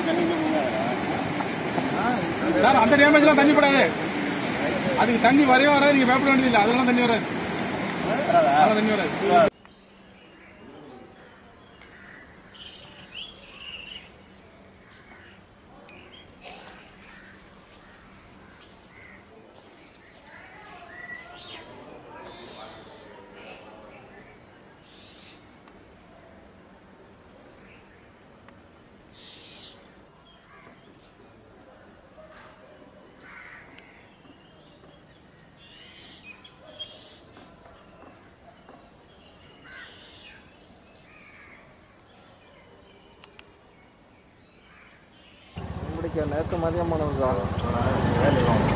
sir அந்த டேமேஜ்லாம் தண்ணி படாது அதுக்கு தண்ணி வரவே வராது நீங்க பயப்பட வேண்டியதில்லை அதெல்லாம் தண்ணி வராது அதெல்லாம் தண்ணி வராது முடிக்க நேற்று மதியம் போனது தான்